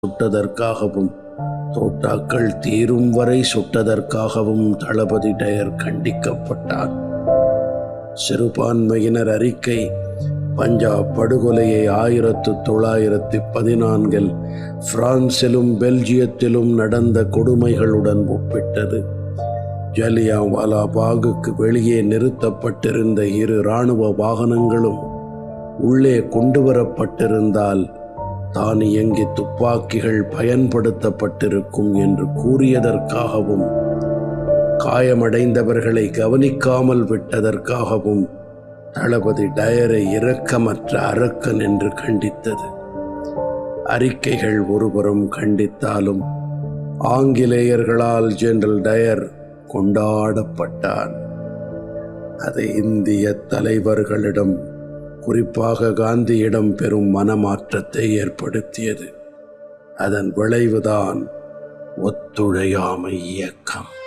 சுட்டதற்காகவும் தோட்டாக்கள் தீரும் வரை சுட்டதற்காகவும் தளபதி டயர் கண்டிக்கப்பட்டார் சிறுபான்மையினர் அறிக்கை பஞ்சாப் படுகொலையை ஆயிரத்து தொள்ளாயிரத்தி பதினான்கில் பிரான்சிலும் பெல்ஜியத்திலும் நடந்த கொடுமைகளுடன் ஒப்பிட்டது ஜலியாவாலா பாகுக்கு வெளியே நிறுத்தப்பட்டிருந்த இரு இராணுவ வாகனங்களும் உள்ளே கொண்டுவரப்பட்டிருந்தால் தானியங்கி துப்பாக்கிகள் பயன்படுத்தப்பட்டிருக்கும் என்று கூறியதற்காகவும் காயமடைந்தவர்களை கவனிக்காமல் விட்டதற்காகவும் தளபதி டயரை இரக்கமற்ற அரக்கன் என்று கண்டித்தது அறிக்கைகள் ஒருபுறம் கண்டித்தாலும் ஆங்கிலேயர்களால் ஜெனரல் டயர் கொண்டாடப்பட்டான் அது இந்திய தலைவர்களிடம் குறிப்பாக காந்தியிடம் பெரும் மனமாற்றத்தை ஏற்படுத்தியது அதன் விளைவுதான் ஒத்துழையாமை இயக்கம்